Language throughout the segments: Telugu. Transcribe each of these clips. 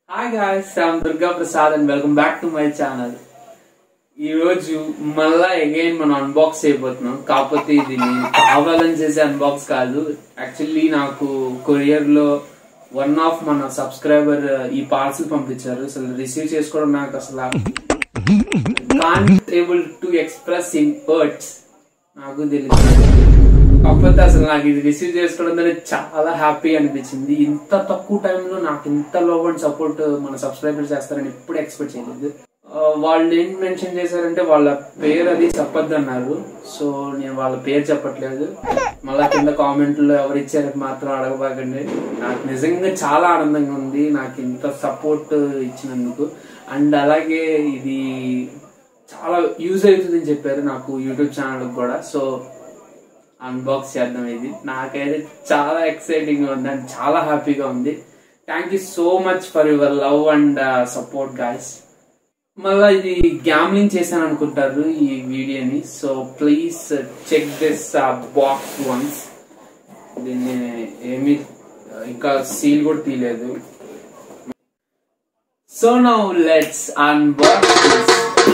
Hi guys I'm Durga Prasad and welcome back to my channel ఈ రోజు మళ్ళా అగైన్ మనం అన్బాక్స్ చేయబోతున్నాం కాకపోతే ఇది నేను కావాలని చేసే అన్బాక్స్ కాదు యాక్చువల్లీ నాకు కొరియర్ లో వన్ ఆఫ్ మన సబ్స్క్రైబర్ ఈ పార్సల్ పంపించారు అసలు రిసీవ్ చేసుకోవడం నాకు అసలు can't able to express in words నాకు తెలియదు కాకపోతే అసలు నాకు ఇది రిసీవ్ చేసుకోవడం అనేది చాలా హ్యాపీ అనిపించింది ఇంత తక్కువ టైంలో నాకు ఇంత లవ్ అండ్ సపోర్ట్ మన సబ్స్క్రైబర్స్ చేస్తారని ఎప్పుడు ఎక్స్పెక్ట్ చేయలేదు ఆ, వాళ్ళు ఏం మెన్షన్ చేశారంటే వాళ్ళ పేరు అది చెప్పొద్దు అన్నారు సో నేను వాళ్ళ పేరు చెప్పట్లేదు మళ్ళా కింద కామెంట్లో ఎవరు ఇచ్చారు మాత్రం అడగబాకండి నాకు నిజంగా చాలా ఆనందంగా ఉంది నాకు ఇంత సపోర్ట్ ఇచ్చినందుకు అండ్ అలాగే ఇది చాలా యూజ్ అవుతుందని చెప్పారు నాకు యూట్యూబ్ ఛానల్ కూడా సో అన్బాక్స్ చేద్దాం ఇది నాకైతే చాలా ఎక్సైటింగ్ గా ఉంది అండ్ చాలా హ్యాపీగా ఉంది thank you so much for your love and support guys మళ్ళీ ఇది గ్యామ్లింగ్ చేశాను అనుకుంటారు ఈ వీడియోని so please check this box once దీన్ని ఏమి ఇంకా సీల్ కూడా తీయలేదు so now let's unbox this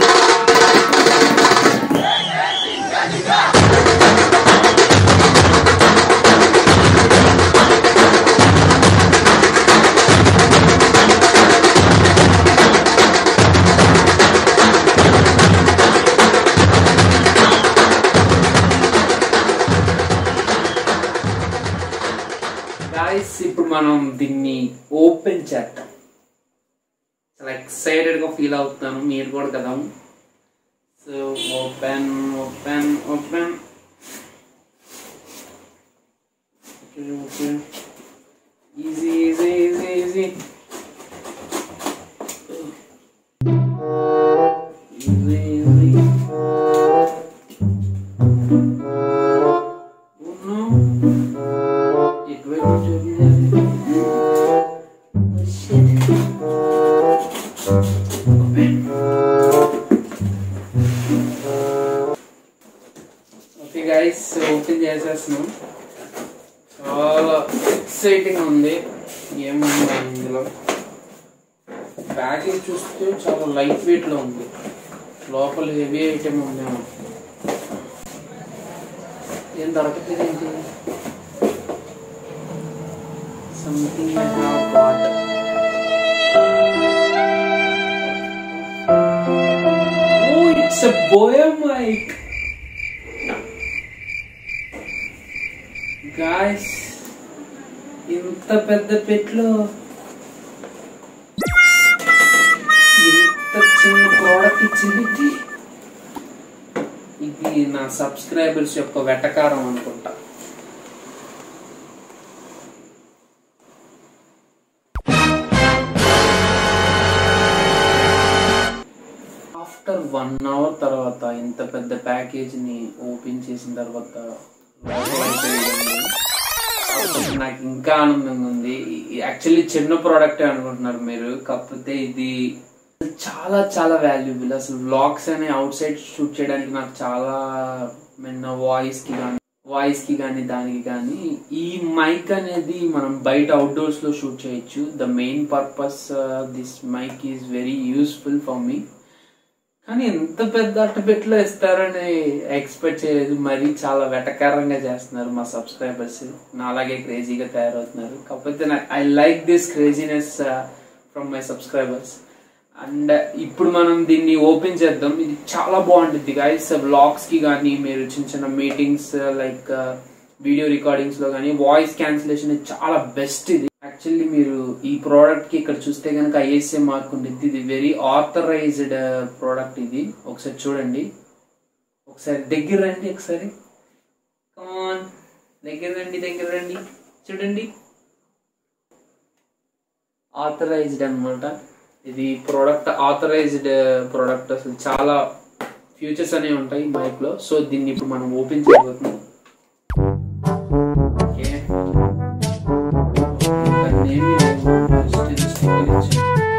guys ఇప్పుడు మనం దీన్ని ఓపెన్ చేద్దాం చాలా ఎక్సైటెడ్ గా ఫీల్ అవుతాను మీరు కూడా కదా so open open open easy easy easy easy easy easy Oh no. ఇటువైపు చూపించాలి ఓకే గైస్ ఓపెన్ చేసేస్తున్నాం చాలా ఎక్సైటింగ్ ఉంది ఏముంది ఇందులో ప్యాకేజ్ చూస్తే చాలా లైట్ వెయిట్ లో ఉంది లోపల హెవీ ఐటమ్ ఉందేమో ఏం దొరకట్లేదు ఏంటి something I have got oh it's a Boya mic guys ఇంత పెద్ద పెట్లో ఇంత చిన్న ప్రోడక్ట్ ఇచ్చింది ఇది. ఇది నా సబ్స్క్రైబర్స్ యొక్క వెటకారం అనుకుంటా ఆఫ్టర్ వన్ అవర్ తర్వాత ఇంత పెద్ద ప్యాకేజ్ ని ఓపెన్ చేసిన తర్వాత లోపల అయితే ఇదండి. కాకపోతే నాకు ఇంకా ఆనందంగా ఉంది యాక్చువల్లీ చిన్న ప్రోడక్ట్ అనుకుంటున్నారు మీరు కాకపోతే ఇది చాలా చాలా వాల్యుబుల్ అసలు వ్లాగ్స్ అనే అవుట్ సైడ్ షూట్ చేయడానికి నాకు చాలా మెన్న వాయిస్ కి కానీ వాయిస్ కి కానీ దానికి కానీ ఈ మైక్ అనేది మనం బయట అవుట్డోర్స్ లో షూట్ చేయొచ్చు the main purpose this mic is very useful for me కానీ ఎంత పెద్ద అట్టపెట్లో ఇస్తారని ఎక్స్పెక్ట్ చేయలేదు మరీ చాలా వెటకారంగా చేస్తున్నారు మా సబ్స్క్రైబర్స్ నా అలాగే క్రేజీగా తయారవుతున్నారు కాకపోతే నాకు I like this craziness from my subscribers and ఇప్పుడు మనం దీన్ని ఓపెన్ చేద్దాం ఇది చాలా బాగుంటుంది గైస్ వ్లాగ్స్ కి కానీ మీరు చిన్న చిన్న మీటింగ్స్ లైక్ వీడియో రికార్డింగ్స్ లో కానీ వాయిస్ క్యాన్సిలేషన్ చాలా బెస్ట్ ఇది యాక్చువల్లీ మీరు ఈ ప్రోడక్ట్ కి ఇక్కడ చూస్తే కనుక ఐఎస్ఏ మార్క్ ఉంటుంది ఇది వెరీ ఆథరైజ్డ్ ప్రోడక్ట్ ఇది ఒకసారి చూడండి ఒకసారి దగ్గర రండి ఒకసారి కాన్ దగ్గర రండి దగ్గర రండి చూడండి ఆథరైజ్డ్ అన్నమాట ఇది ప్రోడక్ట్ ఆథరైజ్డ్ ప్రోడక్ట్ అసలు చాలా ఫ్యూచర్స్ అనేవి ఉంటాయి మైక్ లో సో దీన్ని ఇప్పుడు మనం ఓపెన్ చేయబోతున్నాం ఓకే నేమ్ జస్ట్ స్టిక్కర్ ఇచ్చి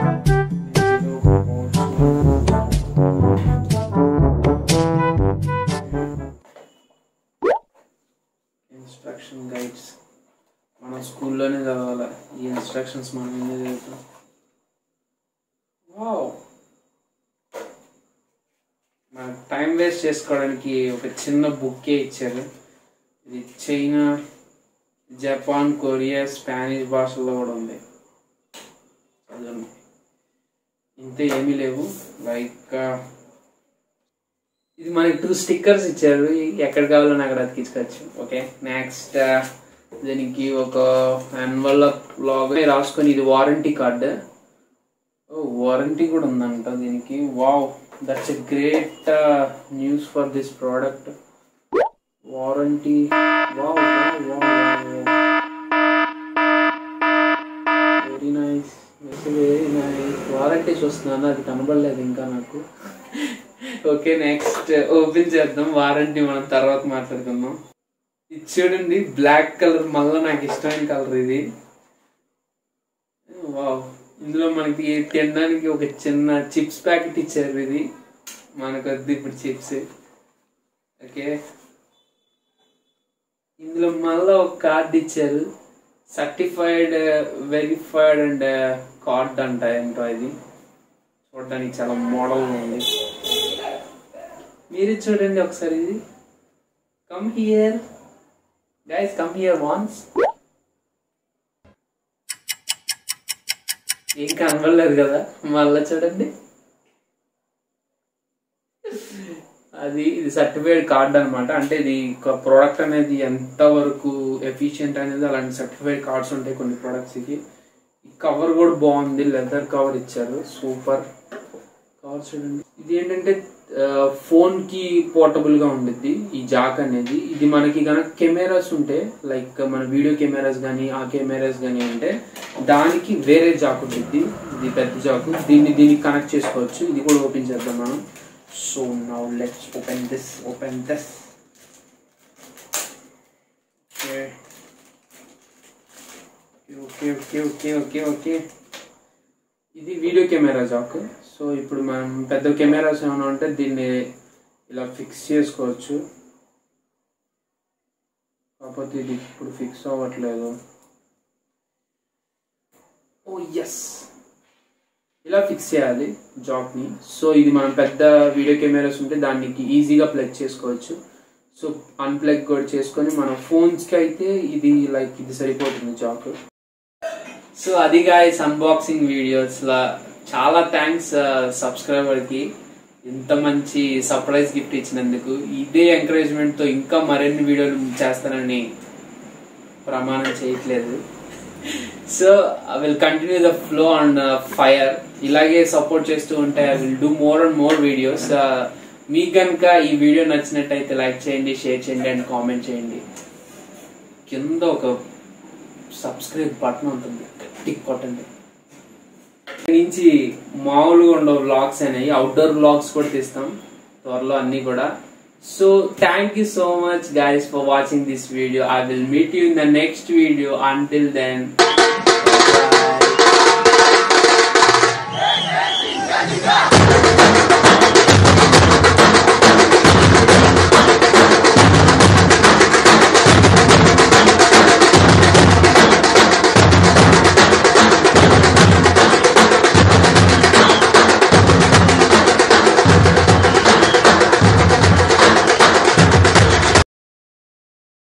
ఇన్స్ట్రక్షన్ గైడ్స్ మనం స్కూల్లోనే చదవాలి ఈ ఇన్స్ట్రక్షన్స్ మనం ఎందుకు చదువుతాం వేస్ట్ చేసుకోవడానికి ఒక చిన్న బుక్కే ఇచ్చారు ఇది చైనా జపాన్ కొరియా స్పానిష్ భాషల్లో కూడా ఉంది చదవండి ఇంత ఏమీ లేవు లైక్ ఇది మనకి టూ స్టిక్కర్స్ ఇచ్చారు ఎక్కడ కావాలని అక్కడ అతికించుకోవచ్చు ఓకే నెక్స్ట్ దీనికి ఒక ఎన్వలప్ లాగా రాసుకొని ఇది వారంటీ కార్డు వారంటీ కూడా ఉందంట దీనికి wow that's a great news for this product warranty wow very nice very nice warranty చూస్తున్నాను అది కనబడలేదు ఇంకా నాకు ఓకే నెక్స్ట్ ఓపెన్ చేద్దాం వారంటీ మనం తర్వాత మాట్లాడుకుందాం ఇది చూడండి బ్లాక్ కలర్ మళ్ళీ నాకు ఇష్టమైన కలర్ ఇది వావ్ ఇందులో మనకి తినడానికి ఒక చిన్న చిప్స్ ప్యాకెట్ ఇచ్చారు ఇది మనకు వద్దు ఇప్పుడు చిప్స్ ఓకే ఇందులో మళ్ళీ ఒక కార్డ్ ఇచ్చారు సర్టిఫైడ్ వెరిఫైడ్ అండ్ కార్డ్ అంట ఏంటో ఇది చూడడానికి చాలా మోడల్ ఉంది మీరు చూడండి ఒకసారి ఇది come here guys come here వాన్స్ ఏం కనబడలేదు కదా మళ్ళీ చూడండి అది ఇది సర్టిఫైడ్ కార్డ్ అనమాట అంటే ఇది ప్రోడక్ట్ అనేది ఎంత వరకు ఎఫిషియెంట్ అనేది అలాంటి సర్టిఫైడ్ కార్డ్స్ ఉంటాయి కొన్ని ప్రొడక్ట్స్కి ఈ కవర్ కూడా బాగుంది లెదర్ కవర్ ఇచ్చారు సూపర్ కవర్ చూడండి ఇది ఏంటంటే ఫోన్ కి పోర్టబుల్ గా ఉండిద్ది ఈ జాక్ అనేది ఇది మనకి కనుక కెమెరాస్ ఉంటే లైక్ మన వీడియో కెమెరాస్ కానీ ఆ కెమెరాస్ కానీ ఉంటే దానికి వేరే జాక్ ఉంటుంది ఇది పెద్ద జాకు దీన్ని దీనికి కనెక్ట్ చేసుకోవచ్చు ఇది కూడా ఓపెన్ చేద్దాం మనం so now let's open this open this okay okay okay okay okay ఇది వీడియో కెమెరా జాక్ సో ఇప్పుడు మనం పెద్ద కెమెరాస్ ఏమైనా ఉంటే దీన్ని ఇలా ఫిక్స్ చేసుకోవచ్చు కాకపోతే ఇది ఇప్పుడు ఫిక్స్ అవ్వట్లేదు ఓ ఎస్ ఇలా ఫిక్స్ చేయాలి జాక్ని సో ఇది మనం పెద్ద వీడియో కెమెరాస్ ఉంటే దానికి ఈజీగా ప్లగ్ చేసుకోవచ్చు సో అన్ప్లగ్ కూడా చేసుకొని మన ఫోన్స్కి అయితే ఇది లైక్ ఇది సరిపోతుంది జాక్ సో అది గాయస్ అన్బాక్సింగ్ వీడియోస్ లా చాలా థ్యాంక్స్ సబ్స్క్రైబర్ కి ఇంత మంచి సర్ప్రైజ్ గిఫ్ట్ ఇచ్చినందుకు ఇదే ఎంకరేజ్మెంట్ తో ఇంకా మరిన్ని వీడియోలు చేస్తానని ప్రమాణం చేయట్లేదు so I will continue the flow and fire ఇలాగే సపోర్ట్ చేస్తూ ఉంటే I will do more and more videos మీకు కనుక ఈ వీడియో నచ్చినట్టయితే లైక్ చేయండి షేర్ చేయండి అండ్ కామెంట్ చేయండి కింద ఒక సబ్స్క్రైబ్ బటన్ ఉంటుంది టిక్ కొట్టండి నుంచి మామూలుగా ఉండవు వ్లాగ్స్ అనేవి అవుట్డోర్ వ్లాగ్స్ కూడా తీస్తాం త్వరలో అన్ని కూడా so thank you so much guys for watching this video I will meet you in the next video until then Bye.